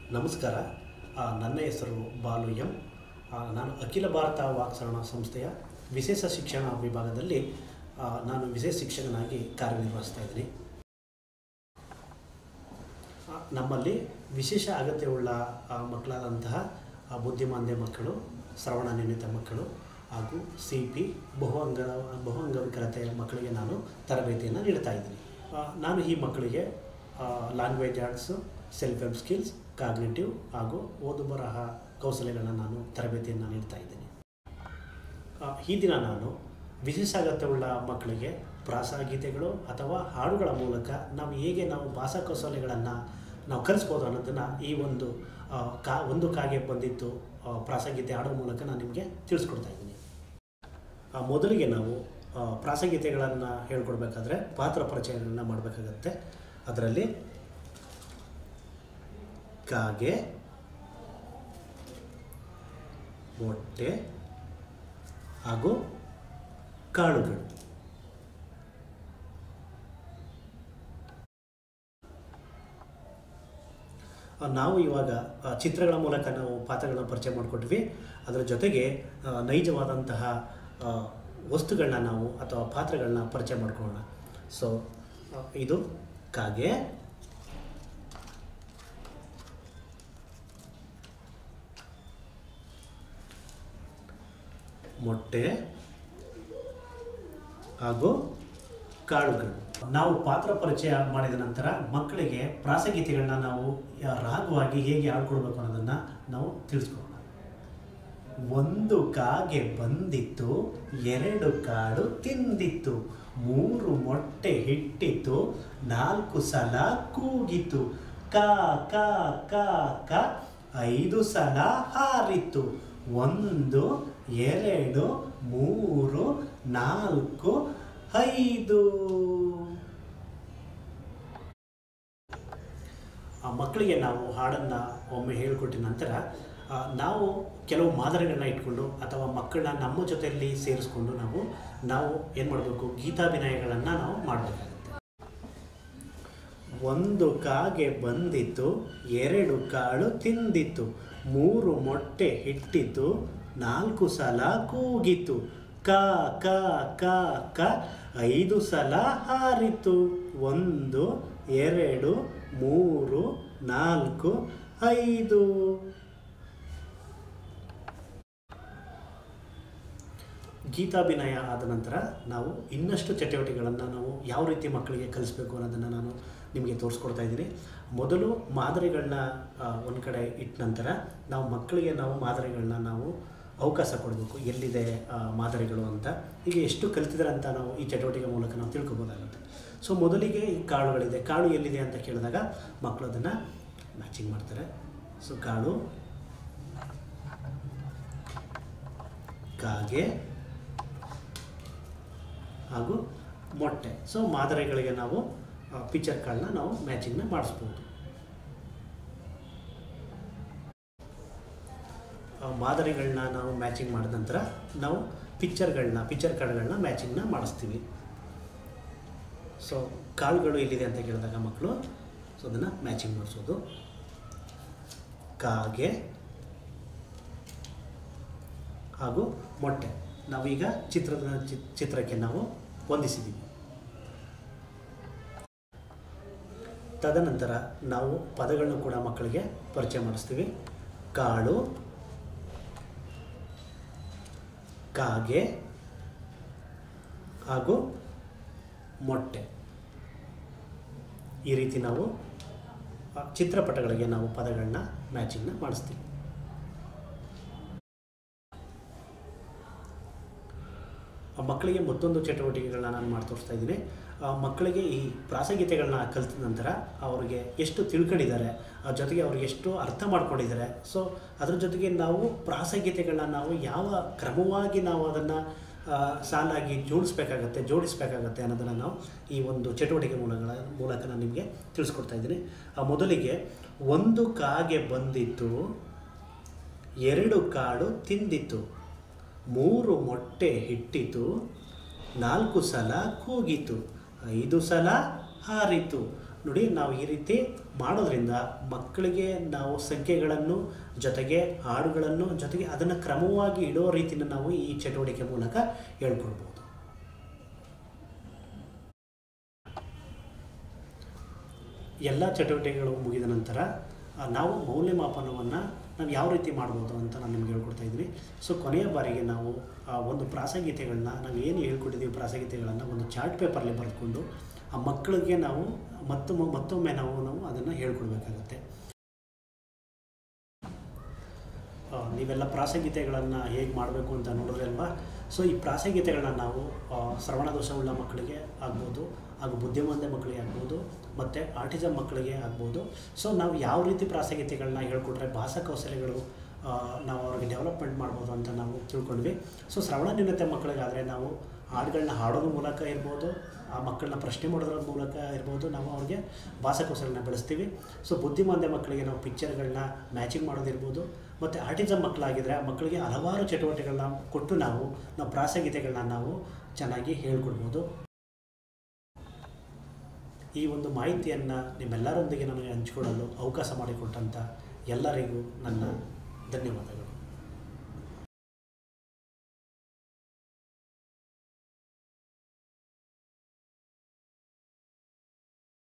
ನಮಸ್ಕಾರ ಆ, ನನ್ನ ಹೆಸರು ಬಾಲು ಎಂ ಆ, ನಾನು ಅಖಿಲ ಭಾರತ ವಾಕ್ಸರಣ ಸಂಸ್ಥೆಯ ವಿಶೇಷ ಶಿಕ್ಷಣ ವಿಭಾಗದಲ್ಲಿ ಆ, ನಾನು ವಿಶೇಷ ಶಿಕ್ಷಕನಾಗಿ ಕಾರ್ಯನಿರ್ವಹಿಸ್ತಾ ಇದ್ದೀನಿ ಆ, ನಮ್ಮಲ್ಲಿ ವಿಶೇಷ ಅಗತ್ಯವುಳ್ಳ ಆ, ಮಕ್ಕಳಾದಂತಹ ಆ, ಬುದ್ಧಿಮಾಂದ್ಯ ಮಕ್ಕಳು ಶ್ರವಣ ನಿರ್ಣಿತ ಮಕ್ಕಳು ಹಾಗೂ ಸಿ ಪಿ ಬಹುಅಂಗ ಬಹುಅಂಗವಿಕಲತೆಯ ಮಕ್ಕಳಿಗೆ ನಾನು ತರಬೇತಿಯನ್ನು ನೀಡ್ತಾ ಇದ್ದೀನಿ ಆ, ನಾನು ಈ ಮಕ್ಕಳಿಗೆ language arts self help skills cognitive ಹಾಗೂ ಓದು ಬರಹ ಕೌಶಲ್ಯಗಳನ್ನ ನಾನು ತರಬೇತಿಯನ್ನು ನೀಡ್ತಾ ಇದ್ದೀನಿ ಆ, ಈ ದಿನ ನಾನು ವಿಶೇಷ ಅಗತ್ಯವುಳ್ಳ ಮಕ್ಕಳಿಗೆ ಪ್ರಾಸಗೀತೆಗಳು ಅಥವಾ ಹಾಡುಗಳ ಮೂಲಕ ನಾವು ಹೇಗೆ ನಾವು ಭಾಷಾ ಕೌಶಲ್ಯಗಳನ್ನು ನಾವು ಕಲಿಸ್ಬೋದು ಅನ್ನೋದನ್ನು ಈ ಒಂದು ಆ, ಕಾ ಒಂದು ಕಾಗೆ ಬಂದಿತ್ತು ಆ, ಪ್ರಾಸಗೀತೆ ಹಾಡೋ ಮೂಲಕ ನಾನು ನಿಮಗೆ ತಿಳಿಸ್ಕೊಡ್ತಾ ಇದ್ದೀನಿ ಆ, ಮೊದಲಿಗೆ ನಾವು ಆ, ಪ್ರಾಸಗೀತೆಗಳನ್ನು ಹೇಳ್ಕೊಡ್ಬೇಕಾದ್ರೆ ಪಾತ್ರ ಪರಿಚಯಗಳನ್ನ ಮಾಡಬೇಕಾಗತ್ತೆ ಅದರಲ್ಲಿ ಕಾಗೆ ಮೊಟ್ಟೆ ಹಾಗೂ ಕಾಳುಗಳು ಆ, ನಾವು ಇವಾಗ ಆ, ಚಿತ್ರಗಳ ಮೂಲಕ ನಾವು ಪಾತ್ರಗಳನ್ನ ಪರಿಚಯ ಮಾಡಿಕೊಟ್ವಿ ಅದರ ಜೊತೆಗೆ ಆ, ನೈಜವಾದಂತಹ ಆ, ವಸ್ತುಗಳನ್ನ ನಾವು ಅಥವಾ ಪಾತ್ರಗಳನ್ನ ಪರಿಚಯ ಮಾಡ್ಕೊಳ್ಳೋಣ ಸೊ ಆ, ಇದು ಕಾಗೆ ಮೊಟ್ಟೆ ಹಾಗೂ ಕಾಳುಗಳು ನಾವು ಪಾತ್ರ ಪರಿಚಯ ಮಾಡಿದ ನಂತರ ಮಕ್ಕಳಿಗೆ ಪ್ರಾಸಗೀತೆಗಳನ್ನ ನಾವು ಯಾ- ರಾಗವಾಗಿ ಹೇಗೆ ಆಡ್ಕೊಳ್ಬೇಕು ಅನ್ನೋದನ್ನು ನಾವು ತಿಳಿಸ್ಕೊಡೋಣ ಒಂದು ಕಾಗೆ ಬಂದಿತ್ತು ಎರಡು ಕಾಳು ತಿಂದಿತ್ತು ಮೂರು ಮೊಟ್ಟೆ ಹಿಟ್ಟಿತ್ತು ನಾಲ್ಕು ಸಲ ಕೂಗಿತು ಕಾ ಕಾ ಕಾ ಕ ಐದು ಸಲ ಹಾರಿತು ಒಂದು ಎರಡು ಮೂರು ನಾಲ್ಕು ಐದು ಆ ಮಕ್ಕಳಿಗೆ ನಾವು ಹಾಡನ್ನು ಒಮ್ಮೆ ಹೇಳಿಕೊಟ್ಟಿದ ನಂತರ ಆ, ನಾವು ಕೆಲವು ಮಾದರಿಗಳನ್ನ ಇಟ್ಕೊಂಡು ಅಥವಾ ಮಕ್ಕಳನ್ನ ನಮ್ಮ ಜೊತೆಯಲ್ಲಿ ಸೇರಿಸ್ಕೊಂಡು ನಾವು ನಾವು ಏನು ಮಾಡಬೇಕು ಗೀತಾಭಿನಯಗಳನ್ನು ನಾವು ಮಾಡಬೇಕಾಗುತ್ತೆ ಒಂದು ಕಾಗೆ ಬಂದಿತ್ತು ಎರಡು ಕಾಳು ತಿಂದಿತ್ತು ಮೂರು ಮೊಟ್ಟೆ ಹಿಟ್ಟಿತ್ತು ನಾಲ್ಕು ಸಲ ಕೂಗಿತು ಕ ಕ ಕ ಕ ಐದು ಸಲ ಹಾರಿತು ಒಂದು ಎರಡು ಮೂರು ನಾಲ್ಕು ಐದು ಗೀತಾಭಿನಯ ಆದ ನಂತರ ನಾವು ಇನ್ನಷ್ಟು ಚಟುವಟಿಕೆಗಳನ್ನು ನಾವು ಯಾವ ರೀತಿ ಮಕ್ಕಳಿಗೆ ಕಲಿಸ್ಬೇಕು ಅನ್ನೋದನ್ನು ನಾನು ನಿಮಗೆ ತೋರಿಸ್ಕೊಡ್ತಾ ಇದ್ದೀನಿ ಮೊದಲು ಮಾದರಿಗಳನ್ನ ಒಂದು ಕಡೆ ಇಟ್ಟ ನಂತರ ನಾವು ಮಕ್ಕಳಿಗೆ ನಾವು ಮಾದರಿಗಳನ್ನ ನಾವು ಅವಕಾಶ ಕೊಡಬೇಕು ಎಲ್ಲಿದೆ ಆ, ಮಾದರಿಗಳು ಅಂತ ಈಗ ಎಷ್ಟು ಕಲಿತಿದ್ದಾರೆ ಅಂತ ನಾವು ಈ ಚಟುವಟಿಕೆ ಮೂಲಕ ನಾವು ತಿಳ್ಕೊಬೋದಾಗುತ್ತೆ ಸೊ ಮೊದಲಿಗೆ ಈ ಕಾಳುಗಳಿದೆ ಕಾಳು ಎಲ್ಲಿದೆ ಅಂತ ಕೇಳಿದಾಗ ಮಕ್ಕಳು ಅದನ್ನು ಮ್ಯಾಚಿಂಗ್ ಮಾಡ್ತಾರೆ ಸೊ ಕಾಳು ಕಾಗೆ ಹಾಗೂ ಮೊಟ್ಟೆ ಸೊ ಮಾದರಿಗಳಿಗೆ ನಾವು ಪಿಕ್ಚರ್ ಕಾರ್ಡ್ನ ನಾವು ಮ್ಯಾಚಿಂಗ್ನ ಮಾಡಿಸ್ಬೋದು ಆ, ಮಾದರಿಗಳನ್ನ ನಾವು ಮ್ಯಾಚಿಂಗ್ ಮಾಡಿದ ನಂತರ ನಾವು ಪಿಕ್ಚರ್ಗಳನ್ನ ಪಿಕ್ಚರ್ ಕಾರ್ಡ್ಗಳನ್ನ ಮ್ಯಾಚಿಂಗ್ನ ಮಾಡಿಸ್ತೀವಿ ಸೊ ಕಾಳುಗಳು ಎಲ್ಲಿದೆ ಅಂತ ಕೇಳಿದಾಗ ಮಕ್ಕಳು ಸೊ ಅದನ್ನು ಮ್ಯಾಚಿಂಗ್ ಮಾಡಿಸೋದು ಕಾಗೆ ಹಾಗೂ ಮೊಟ್ಟೆ ನಾವೀಗ ಚಿತ್ರದ ಚಿ- ಚಿತ್ರಕ್ಕೆ ನಾವು ಹೊಂದಿಸಿದ್ದೀವಿ ತದನಂತರ ನಾವು ಪದಗಳನ್ನು ಕೂಡ ಮಕ್ಕಳಿಗೆ ಪರಿಚಯ ಮಾಡಿಸ್ತೀವಿ ಕಾಳು ಕಾಗೆ ಹಾಗೂ ಮೊಟ್ಟೆ ಈ ರೀತಿ ನಾವು ಆ, ಚಿತ್ರಪಟಗಳಿಗೆ ನಾವು ಪದಗಳನ್ನ ಮ್ಯಾಚಿಂಗ್ನ ಮಾಡಿಸ್ತೀವಿ ಆ ಮಕ್ಕಳಿಗೆ ಮತ್ತೊಂದು ಚಟುವಟಿಕೆಗಳನ್ನ ನಾನು ಮಾಡಿ ತೋರಿಸ್ತಾ ಇದ್ದೀನಿ ಆ ಮಕ್ಕಳಿಗೆ ಈ ಪ್ರಾಸಗೀತೆಗಳನ್ನ ಕಲಿತ ನಂತರ ಅವರಿಗೆ ಎಷ್ಟು ತಿಳ್ಕೊಂಡಿದ್ದಾರೆ ಆ ಜೊತೆಗೆ ಅವ್ರಿಗೆ ಎಷ್ಟು ಅರ್ಥ ಮಾಡ್ಕೊಂಡಿದ್ದಾರೆ ಸೊ ಅದ್ರ ಜೊತೆಗೆ ನಾವು ಪ್ರಾಸಗೀತೆಗಳನ್ನ ನಾವು ಯಾವ ಕ್ರಮವಾಗಿ ನಾವು ಅದನ್ನು ಸಾಲಾಗಿ ಜೋಡಿಸ್ಬೇಕಾಗತ್ತೆ ಜೋಡಿಸ್ಬೇಕಾಗತ್ತೆ ಅನ್ನೋದನ್ನು ನಾವು ಈ ಒಂದು ಚಟುವಟಿಕೆ ಮೂಲಗಳ ಮೂಲಕ ನಾನು ನಿಮಗೆ ತಿಳಿಸ್ಕೊಡ್ತಾ ಇದ್ದೀನಿ ಆ ಮೊದಲಿಗೆ ಒಂದು ಕಾಗೆ ಬಂದಿತ್ತು ಎರಡು ಕಾಳು ತಿಂದಿತ್ತು ಮೂರು ಮೊಟ್ಟೆ ಹಿಟ್ಟಿತು ನಾಲ್ಕು ಸಲ ಕೂಗಿತು ಐದು ಸಲ ಹಾರಿತು ನೋಡಿ ನಾವು ಈ ರೀತಿ ಮಾಡೋದ್ರಿಂದ ಮಕ್ಕಳಿಗೆ ನಾವು ಸಂಖ್ಯೆಗಳನ್ನು ಜೊತೆಗೆ ಹಾಡುಗಳನ್ನು ಜೊತೆಗೆ ಅದನ್ನು ಕ್ರಮವಾಗಿ ಇಡೋ ರೀತಿನ ನಾವು ಈ ಚಟುವಟಿಕೆ ಮೂಲಕ ಹೇಳ್ಕೊಡ್ಬೋದು ಎಲ್ಲ ಚಟುವಟಿಕೆಗಳು ಮುಗಿದ ನಂತರ ಆ, ನಾವು ಮೌಲ್ಯಮಾಪನವನ್ನು ನಾವು ಯಾವ ರೀತಿ ಮಾಡ್ಬೋದು ಅಂತ ನಾನು ನಿಮ್ಗೆ ಹೇಳ್ಕೊಡ್ತಾ ಇದ್ದೀನಿ ಸೊ ಕೊನೆಯ ಬಾರಿಗೆ ನಾವು ಆ, ಒಂದು ಪ್ರಾಸಗೀತೆಗಳನ್ನ ನಾವು ಏನು ಹೇಳ್ಕೊಟ್ಟಿದ್ದೀವಿ ಪ್ರಾಸಗೀತೆಗಳನ್ನು ಒಂದು ಚಾರ್ಟ್ ಪೇಪರಲ್ಲಿ ಬರೆದುಕೊಂಡು ಆ ಮಕ್ಕಳಿಗೆ ನಾವು ಮತ್ತೊಮ್ಮೆ ಮತ್ತೊಮ್ಮೆ ನಾವು ನಾವು ಅದನ್ನು ಹೇಳ್ಕೊಡ್ಬೇಕಾಗತ್ತೆ ಆ, ನೀವೆಲ್ಲ ಪ್ರಾಸಗೀತೆಗಳನ್ನು ಹೇಗೆ ಮಾಡಬೇಕು ಅಂತ ನೋಡಿದ್ರೆ ಅಲ್ವಾ ಸೊ ಈ ಪ್ರಾಸಗೀತೆಗಳನ್ನ ನಾವು ಆ, ಶ್ರವಣ ದೋಷವುಳ್ಳ ಮಕ್ಕಳಿಗೆ ಆಗ್ಬೋದು ಹಾಗೂ ಬುದ್ಧಿಮಾಂದ್ಯ ಮಕ್ಕಳಿಗೆ ಆಗ್ಬೋದು ಮತ್ತು ಆಟಿಸಮ್ ಮಕ್ಕಳಿಗೆ ಆಗ್ಬೋದು ಸೊ ನಾವು ಯಾವ ರೀತಿ ಪ್ರಾಸಗೀತೆಗಳನ್ನ ಹೇಳ್ಕೊಟ್ರೆ ಭಾಷಾ ಕೌಶಲ್ಯಗಳು ಆ, ನಾವು ಅವ್ರಿಗೆ ಡೆವಲಪ್ಮೆಂಟ್ ಮಾಡ್ಬೋದು ಅಂತ ನಾವು ತಿಳ್ಕೊಂಡ್ವಿ ಸೊ ಶ್ರವಣ ನ್ಯೂನತೆ ಮಕ್ಕಳಿಗಾದರೆ ನಾವು ಹಾಡುಗಳನ್ನ ಹಾಡೋದ್ರ ಮೂಲಕ ಇರ್ಬೋದು ಆ ಮಕ್ಕಳನ್ನ ಪ್ರಶ್ನೆ ಮಾಡೋದ್ರ ಮೂಲಕ ಇರ್ಬೋದು ನಾವು ಅವ್ರಿಗೆ ಭಾಷಾ ಕೌಶಲ್ಯನ ಬೆಳೆಸ್ತೀವಿ ಸೊ ಬುದ್ಧಿಮಾಂದ್ಯ ಮಕ್ಕಳಿಗೆ ನಾವು ಪಿಕ್ಚರ್ಗಳನ್ನ ಮ್ಯಾಚಿಂಗ್ ಮಾಡೋದಿರ್ಬೋದು ಮತ್ತು ಆಟಿಸಮ್ ಮಕ್ಕಳಾಗಿದ್ದರೆ ಆ ಮಕ್ಕಳಿಗೆ ಹಲವಾರು ಚಟುವಟಿಕೆಗಳನ್ನ ಕೊಟ್ಟು ನಾವು ನಾವು ಪ್ರಾಸಗೀತೆಗಳನ್ನ ನಾವು ಚೆನ್ನಾಗಿ ಹೇಳ್ಕೊಡ್ಬೋದು ಈ ಒಂದು ಮಾಹಿತಿಯನ್ನು ನಿಮ್ಮೆಲ್ಲರೊಂದಿಗೆ ನನಗೆ ಹಂಚಿಕೊಳ್ಳಲು ಅವಕಾಶ ಮಾಡಿಕೊಟ್ಟಂಥ ಎಲ್ಲರಿಗೂ ನನ್ನ ಧನ್ಯವಾದಗಳು